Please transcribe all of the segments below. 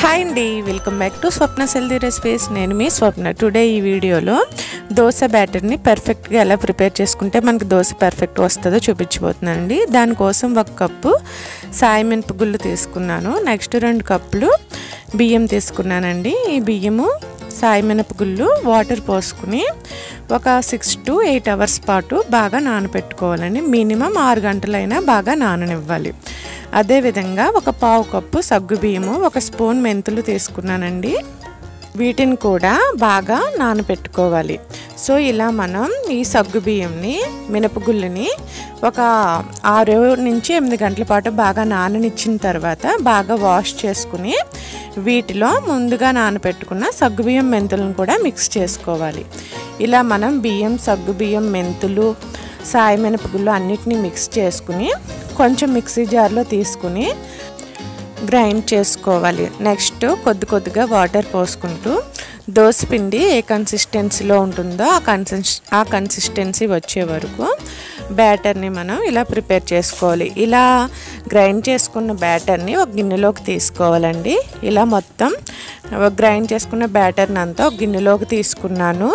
hi అండి welcome back to Swapna healthy recipes నేను మీ స్వప్న టుడే ఈ వీడియోలో దోశ బ్యాటర్ని పర్ఫెక్ట్గా ఎలా ప్రిపేర్ చేసుకుంటే మనకి దోశ పర్ఫెక్ట్ వస్తుందో చూపించబోతున్నానండి దానికోసం ఒక కప్పు సాయి మినపగుళ్ళు తీసుకున్నాను నెక్స్ట్ రెండు కప్పులు బియ్యం తీసుకున్నానండి ఈ బియ్యము సాయి మినపగుళ్ళు వాటర్ పోసుకుని ఒక సిక్స్ టు ఎయిట్ అవర్స్ పాటు బాగా నానబెట్టుకోవాలండి మినిమం ఆరు గంటలైనా బాగా నాననివ్వాలి అదేవిధంగా ఒక పావు కప్పు సగ్గు బియ్యము ఒక స్పూన్ మెంతులు తీసుకున్నానండి వీటిని కూడా బాగా నానబెట్టుకోవాలి సో ఇలా మనం ఈ సగ్గు బియ్యంని మినపగుళ్ళని ఒక ఆరు నుంచి ఎనిమిది గంటల పాటు బాగా నాననిచ్చిన తర్వాత బాగా వాష్ చేసుకుని వీటిలో ముందుగా నానబెట్టుకున్న సగ్గు బియ్యం మెంతులను కూడా మిక్స్ చేసుకోవాలి ఇలా మనం బియ్యం సగ్గు బియ్యం మెంతులు సాయి మినపగుళ్ళు అన్నిటినీ మిక్స్ చేసుకుని కొంచెం మిక్సీ జార్లో తీసుకుని గ్రైండ్ చేసుకోవాలి నెక్స్ట్ కొద్ది కొద్దిగా వాటర్ పోసుకుంటూ పిండి ఏ కన్సిస్టెన్సీలో ఉంటుందో ఆ కన్సిస్ ఆ కన్సిస్టెన్సీ వచ్చే వరకు బ్యాటర్ని మనం ఇలా ప్రిపేర్ చేసుకోవాలి ఇలా గ్రైండ్ చేసుకున్న బ్యాటర్ని ఒక గిన్నెలోకి తీసుకోవాలండి ఇలా మొత్తం గ్రైండ్ చేసుకున్న బ్యాటర్ని అంతా ఒక గిన్నెలోకి తీసుకున్నాను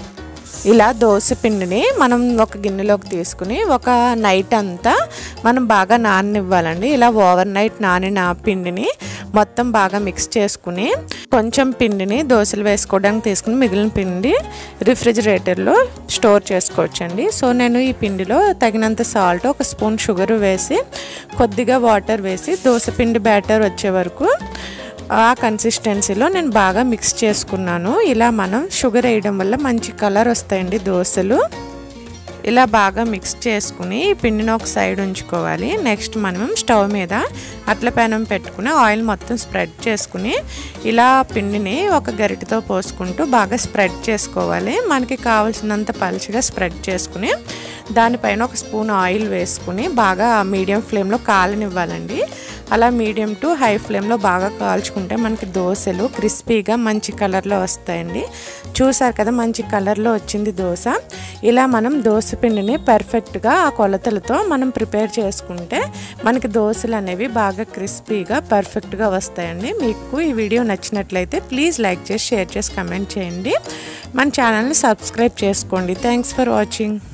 ఇలా దోశ పిండిని మనం ఒక గిన్నెలోకి తీసుకుని ఒక నైట్ అంతా మనం బాగా నాననివ్వాలండి ఇలా ఓవర్ నైట్ నానిన పిండిని మొత్తం బాగా మిక్స్ చేసుకుని కొంచెం పిండిని దోశలు వేసుకోవడానికి తీసుకుని మిగిలిన పిండి రిఫ్రిజిరేటర్లో స్టోర్ చేసుకోవచ్చండి సో నేను ఈ పిండిలో తగినంత సాల్ట్ ఒక స్పూన్ షుగర్ వేసి కొద్దిగా వాటర్ వేసి దోశ పిండి బ్యాటర్ వచ్చే వరకు ఆ కన్సిస్టెన్సీలో నేను బాగా మిక్స్ చేసుకున్నాను ఇలా మనం షుగర్ వేయడం వల్ల మంచి కలర్ వస్తాయండి దోశలు ఇలా బాగా మిక్స్ చేసుకుని ఈ పిండిని ఒక సైడ్ ఉంచుకోవాలి నెక్స్ట్ మనం స్టవ్ మీద అట్ల పెనం పెట్టుకుని ఆయిల్ మొత్తం స్ప్రెడ్ చేసుకుని ఇలా పిండిని ఒక గరిటతో పోసుకుంటూ బాగా స్ప్రెడ్ చేసుకోవాలి మనకి కావాల్సినంత పలుచగా స్ప్రెడ్ చేసుకుని దానిపైన ఒక స్పూన్ ఆయిల్ వేసుకుని బాగా మీడియం ఫ్లేమ్లో కాలనివ్వాలండి అలా మీడియం టు హై ఫ్లేమ్లో బాగా కాల్చుకుంటే మనకి దోశలు క్రిస్పీగా మంచి కలర్లో వస్తాయండి చూసారు కదా మంచి కలర్లో వచ్చింది దోశ ఇలా మనం దోశ పిండిని పర్ఫెక్ట్గా ఆ కొలతలతో మనం ప్రిపేర్ చేసుకుంటే మనకి దోశలు అనేవి బాగా క్రిస్పీగా పర్ఫెక్ట్గా వస్తాయండి మీకు ఈ వీడియో నచ్చినట్లయితే ప్లీజ్ లైక్ చేసి షేర్ చేసి కమెంట్ చేయండి మన ఛానల్ని సబ్స్క్రైబ్ చేసుకోండి థ్యాంక్స్ ఫర్ వాచింగ్